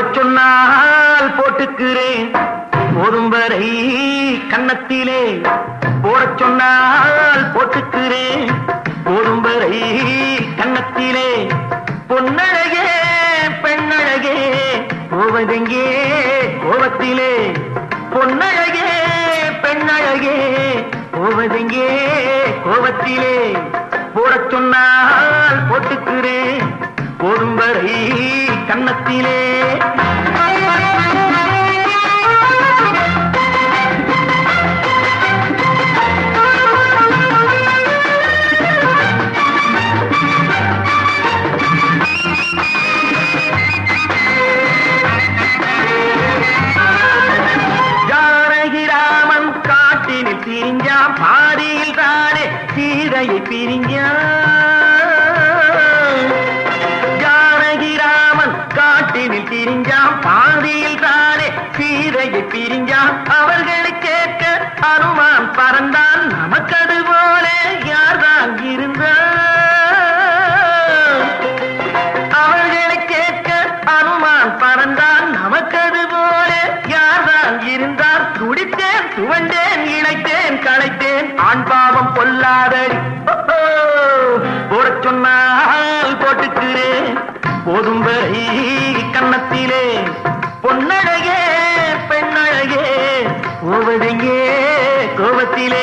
போடச் சொன்னால் போட்டுக்கிறேன் போதும் வரை கன்னத்திலே போடச் சொன்னால் போட்டுக்கிறேன் போதும் வரை கன்னத்திலே பொன்னழகே பெண்ணழகே போவதெங்கே கோவத்திலே பொன்னழகே பெண்ணழகே போவதெங்கே கோவத்திலே போடச் சொன்னால் போட்டுக்கிறேன் போதும் வரை கன்னத்திலே ஜானகிராமன் காட்டினில் பிரிஞ்சான் பாதியில் தானே சீதையை பிரிஞ்சான் ஜானகிராமன் காட்டினில் பிரிஞ்சான் பாதியில் தானே சீதையை பிரிஞ்சான் அவர்களை கேட்க அனுமான் பறந்தான் நமக்கது போல யார்தான் இருந்தான் அவர்களை கேட்க அனுமான் பறந்தான் நமக்கது போல யார்தான் இருந்தார் துடித்தேன் துவண்டேன் இழைத்தேன் களைத்தேன் ஆண் பாவம் பொல்லாதடி ஓஹோ, போடச் சொன்னால் போட்டுக்கிறேன் போதும் வரை கன்னத்திலே பொன்னழகே பெண்ணழகே போவதெங்கே கோபத்திலே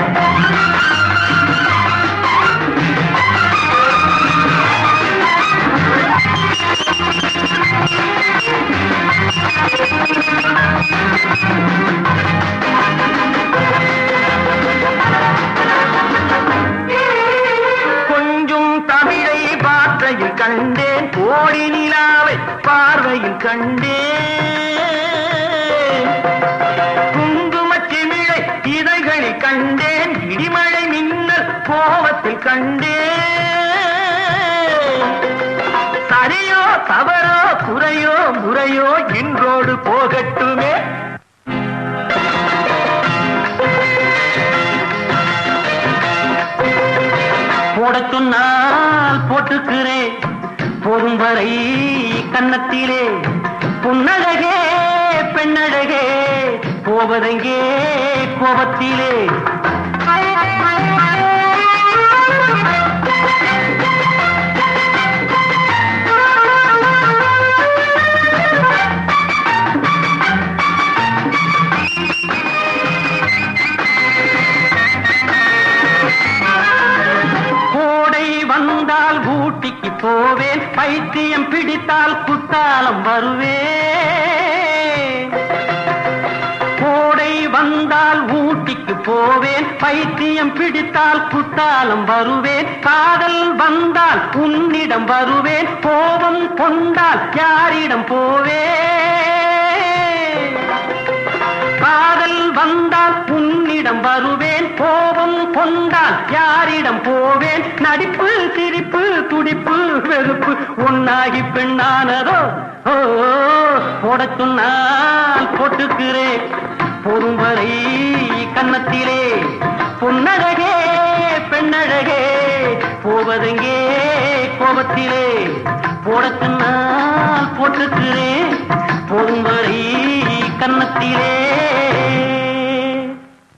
கொஞ்சம் தமிழை பாற்றையில் கண்டேன் கோடி நிலாவை பார்வையில் கண்டேன் குங்குமச் சிமிழை இதழ்களில் கண்டேன் இடிமழை மின்னல் கோவத்தில் கண்டேன் சரியோ தவறோ குறையோ முறையோ என்றோடு போகட்டுமே போடச் சொன்னால் போட்டுக்கிறேன் போதும் வரை கன்னத்திலே புன்னழகே பெண்ணழகே போவதெங்கே கோபத்திலே கோடை வந்தால் ஊட்டிக்கு போவேன் பைத்தியம் பிடித்தால் குத்தாலம் வருவேன் கோடை வந்தால் ஊட்டிக்கு போவேன் பைத்தியம் பிடித்தால் குத்தாலம் வருவேன் காதல் வந்தால் உன்னிடம் வருவேன் கோபம் கொண்டால் யாரிடம் போவேன் காதல் வந்தால் உன்னிடம் வருவேன் கோபம் கொண்டால் யாரிடம் போவேன் நடிப்பு சிரிப்பு துடிப்பு வெறுப்பு உன்னாகி பெண்ணானதோ ஓ போடச் சொன்னால் போட்டுக்கிறேன் போதும் வரை கன்னத்திலே பொன்னழகே பெண்ணழகே போவதெங்கே கோபத்திலே போடச் சொன்னால் போட்டுக்கிறேன் போதும் வரை கன்னத்திலே